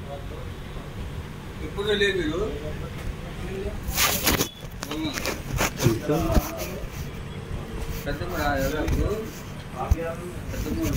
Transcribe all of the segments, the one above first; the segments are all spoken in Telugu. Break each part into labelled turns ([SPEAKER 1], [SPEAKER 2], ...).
[SPEAKER 1] ఎప్పుడు లేదు మీరు
[SPEAKER 2] ఇంకా
[SPEAKER 1] పెద్ద ఎవరు పెద్ద మూడు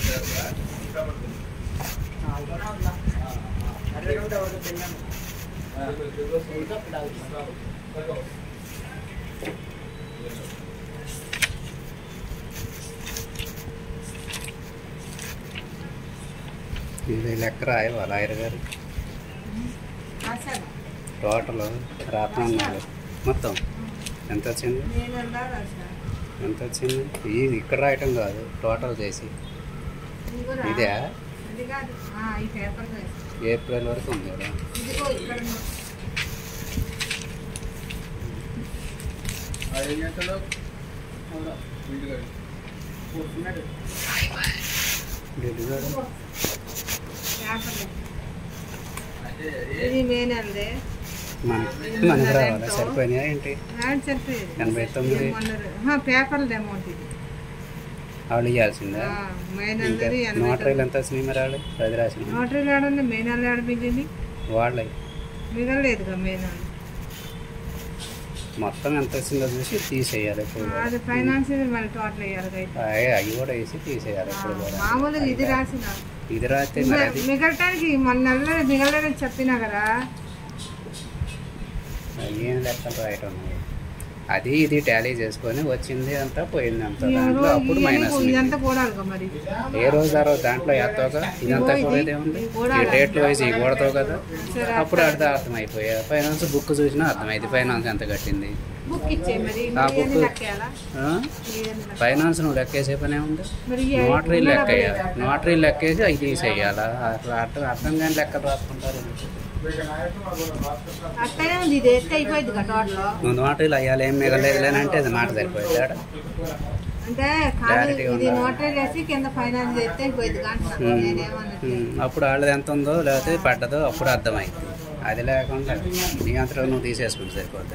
[SPEAKER 2] ఇది లెక్క రాయవా లాయర్ గారు
[SPEAKER 3] రాశాను
[SPEAKER 2] టోటల్ రాత్నాలు మొత్తం ఎంత వచ్చింది
[SPEAKER 3] నేను ఎలా రాశాను
[SPEAKER 2] ఎంత వచ్చింది ఇది ఇక్కడ రాయటం కాదు టోటల్ చేసి
[SPEAKER 3] ఇదిగో రా.
[SPEAKER 2] ఇదే
[SPEAKER 3] అది కాదు ఆ, ఈ పేపర్ రాశాను.
[SPEAKER 2] ఏప్రిల్ వరకు ఉంది కదా
[SPEAKER 3] ఇదిగో ఇక్కడ ఉంది.
[SPEAKER 1] ఏం చేస్తాడు ఇంటికాడు కూర్చున్నాడు
[SPEAKER 2] డెలివరీ
[SPEAKER 3] ఇదిగో. పేపర్ రాశాను.
[SPEAKER 1] అంటే
[SPEAKER 3] ఇది మే నెలదే
[SPEAKER 2] మనకి మనకి రావాలా సరిపోయినాయా ఏంటి
[SPEAKER 3] యాడ్ సరిపోయేది
[SPEAKER 2] ఎనభై తొమ్మిది.
[SPEAKER 3] పేపర్లు అమౌంట్ ఇది
[SPEAKER 2] వాళ్ళు ఇవ్వాల్సిందా
[SPEAKER 3] ఆ, మే
[SPEAKER 2] ఇంకా
[SPEAKER 3] నెలది ఎనభై
[SPEAKER 2] నోటరీలు ఎంత వచ్చినాయి మరి వాళ్ళు అది రాసిన
[SPEAKER 3] నోటరీ ఆడండి మే నెల ఆడ మిగిలింది
[SPEAKER 2] వాళ్ళవి
[SPEAKER 3] మిగలలేదుగా మే నెల
[SPEAKER 2] మొత్తం ఎంత వచ్చిందో చూసి తీసేయాలి ఇప్పుడు కూడా.
[SPEAKER 3] అది ఫైనాన్స్ మళ్ళీ టోటల్ వేయాలి అయితే
[SPEAKER 2] అవి అవి కూడా వేసి తీసేయాలి ఇప్పుడు కూడా
[SPEAKER 3] మామూలుగా ఇది రాసిన
[SPEAKER 2] ఇది రాస్తే మరి అది
[SPEAKER 3] మిగలటానికి మన నెలలో మిగలలేదని చెప్పినా కదా
[SPEAKER 2] ఏం లెక్కలు రాయటం లేదు. అది ఇది టాలీ చేసుకొని వచ్చింది అంతా పోయింది అంతా
[SPEAKER 3] ఈ
[SPEAKER 2] దాంట్లో
[SPEAKER 3] రోజు
[SPEAKER 2] అప్పుడు
[SPEAKER 3] ఇవన్నీ
[SPEAKER 2] మైనస్
[SPEAKER 3] కూ- ఇదంతా కూడాలిగా మరి
[SPEAKER 2] ఏ రోజు ఆ రోజు దాంట్లో వేస్తావు ఇదంతా
[SPEAKER 3] ఇదిగో
[SPEAKER 2] కూడా
[SPEAKER 3] ఇది,
[SPEAKER 2] ఉంది
[SPEAKER 3] ఇది
[SPEAKER 2] ఈ
[SPEAKER 3] కూడాలి.
[SPEAKER 2] డేట్లు వేసి ఇవి కొడతావు కదా
[SPEAKER 3] సరే
[SPEAKER 2] అప్పుడు అర్థం అర్థమైపోయా ఫైనాన్స్ బుక్ చూసినా అర్థమైంది ఫైనాన్స్ ఎంత కట్టింది
[SPEAKER 3] బుక్ ఇచ్చే మరి
[SPEAKER 2] ఆ
[SPEAKER 3] మరి ఇవన్నీ
[SPEAKER 2] book-
[SPEAKER 3] లెక్కేయాలా?
[SPEAKER 2] ఆ?
[SPEAKER 3] ఇవన్నీ లెక్క-
[SPEAKER 2] ఫైనాన్స్ నువ్వు లెక్కేసే పనే ఉంది
[SPEAKER 3] మరి ఈ
[SPEAKER 2] నోటరీ
[SPEAKER 3] ఉన్న
[SPEAKER 2] లెక్క
[SPEAKER 3] డబ్బులు
[SPEAKER 2] వేయాలి
[SPEAKER 3] కదా.
[SPEAKER 2] నోటరీ లెక్కేసి అవి తీసేయాలా అట్లా అర్థం అర్థం కాని లెక్కలు రాసుకుంటారు
[SPEAKER 3] అట్టనే ఉంది ఇది ఎత్తే అయిపోయింది కదా టోటల్
[SPEAKER 2] నువ్వు నోటరీలు అయ్యాలి ఏం మిగలేదు అంటే అది మాట సరిపోయింది ఆడ.
[SPEAKER 3] అంటే కాదు
[SPEAKER 2] Clarity
[SPEAKER 3] ఇది
[SPEAKER 2] ఉండాలి.
[SPEAKER 3] నోటరీ వేసి కింద ఫైనాన్స్ ఎత్తే అయిపోయింది అంటున్నాను
[SPEAKER 2] ఉమ్.
[SPEAKER 3] నేనేమన్నట్టు
[SPEAKER 2] ఉమ్. అప్పుడు వాళ్ళది ఎంత ఉందో లేకపోతే పడ్డదో అప్పుడు అర్థమైంది అది లేకుండా నీ అంతలో నువ్వు తీసేసుకుంటే సరిపోద్ది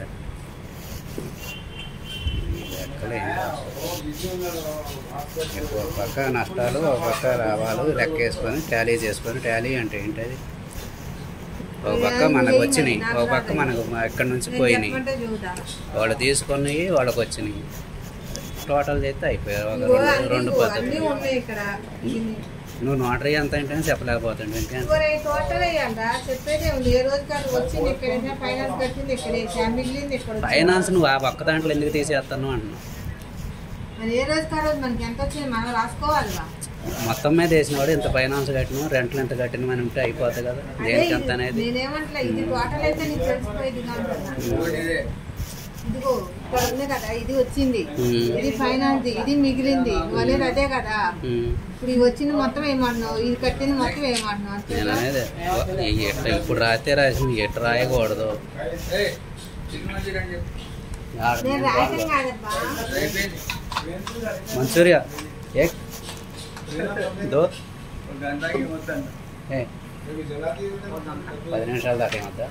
[SPEAKER 2] ఈ లెక్కలు ఏం రావు. ఎక్కువ పక్క నష్టాలు ఒక పక్క లాభాలు లెక్క వేసుకొని టాలీ చేసుకొని టాలీ అంటే ఏంటది ఒక పక్క మనకు వచ్చినాయి ఒక పక్క మనకు ఎక్కడి నుంచి
[SPEAKER 3] నేను
[SPEAKER 2] పోయినాయి
[SPEAKER 3] చెప్పమంటే చూద్దా
[SPEAKER 2] వాళ్ళు తీసుకున్నవి వాళ్ళకి వచ్చినాయి టోటల్ చేస్తే అయిపోయారు ఒక
[SPEAKER 3] ఇదిగో
[SPEAKER 2] రెండు
[SPEAKER 3] అన్నీ
[SPEAKER 2] రెండు
[SPEAKER 3] ఇదిగో
[SPEAKER 2] పద్ధతులు
[SPEAKER 3] అన్నీ ఉన్నాయి ఇక్కడ ఇది.
[SPEAKER 2] నువ్వు నోటరీ ఎంత అంటే చెప్పలేకపోతుండే ఇంకా
[SPEAKER 3] ఇదిగో రే టోటల్ అయ్యాలా చెప్పేదే ఉంది ఏ రోజు కాదు వచ్చింది ఇక్కడ ఫైనాన్స్ కట్టింది ఇక్కడ వేసా మిగిలింది ఇక్కడ వచ్చింది.
[SPEAKER 2] ఫైనాన్స్ నువ్వు ఆ పక్క దాంట్లో ఎందుకు తీసేస్తాను అంటున్నావు
[SPEAKER 3] మరి ఏ రోజు కాదు మనకి ఎంత వచ్చింది మనం రాసుకోవాలిగా
[SPEAKER 2] మొత్తం మీద వేసినవాడు ఇంత ఫైనాన్స్ కట్టిన రెంట్లు ఎంత కట్టిన మనం ఉంటే అయిపోతుంది కదా
[SPEAKER 3] అదే
[SPEAKER 2] దేనికి
[SPEAKER 3] ఇది-
[SPEAKER 2] ఎంత అనేది
[SPEAKER 3] నేనేమంటలే ఇది టోటల్ అయితే నీకు తెలిసిపోయింది అంటున్నా
[SPEAKER 1] ఇంకోటి ఇదే
[SPEAKER 3] ఇదిగో ఇక్కడ ఉంది కదా ఇది వచ్చింది
[SPEAKER 2] ఉమ్.
[SPEAKER 3] ఇది ఫైనాన్స్ ఇది మిగిలింది నువ్వు అనేది అదే కదా
[SPEAKER 2] ఉమ్.
[SPEAKER 3] ఇప్పుడు ఇది వచ్చింది మొత్తం ఏమంటున్నావు ఇది కట్టింది మొత్తం ఏమంటున్నావు అంతే
[SPEAKER 2] నేను అనేది ఈ ఎట్ట ఇప్పుడు రాస్తే రాసి ఎట్ట రాయకూడదు
[SPEAKER 1] ఏయ్, చికెన్ మంచూరియా అని చెప్పు
[SPEAKER 2] ఆడ
[SPEAKER 3] నేను రాయటం కాదబ్బా
[SPEAKER 1] అయిపోయింది
[SPEAKER 2] మంచూరియా ఏ దో
[SPEAKER 1] ఒక గంటకి మొత్తం
[SPEAKER 2] ఏ పది నిమిషాలు దాకా ఏమద్దా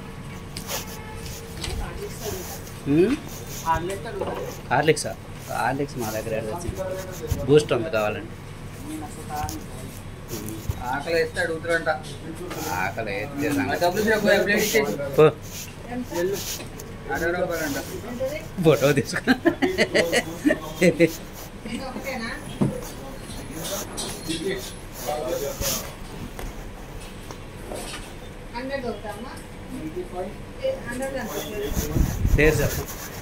[SPEAKER 2] హార్లిక్సా హార్లిక్స్ మా దగ్గర ఏడ వచ్చింది బూస్ట్ ఉంది కావాలండి ఉమ్.
[SPEAKER 1] ఆకలి వేస్తే అడుగుతారంట
[SPEAKER 2] ఆకలి అయితే
[SPEAKER 1] ఆ
[SPEAKER 2] సంగతి.
[SPEAKER 1] డబ్బులు ఇచ్చిన పోయి ప్లేట్ ఇచ్చేసి
[SPEAKER 2] పో
[SPEAKER 1] అరవై రూపాయలంట
[SPEAKER 3] ఏంటది?
[SPEAKER 2] ఫోటో తీసుకో
[SPEAKER 3] ఇది ఒకటేనా హండ్రెడ్ అవుతామా హండ్రెడ్ ఎంత
[SPEAKER 2] పేరు చెప్పు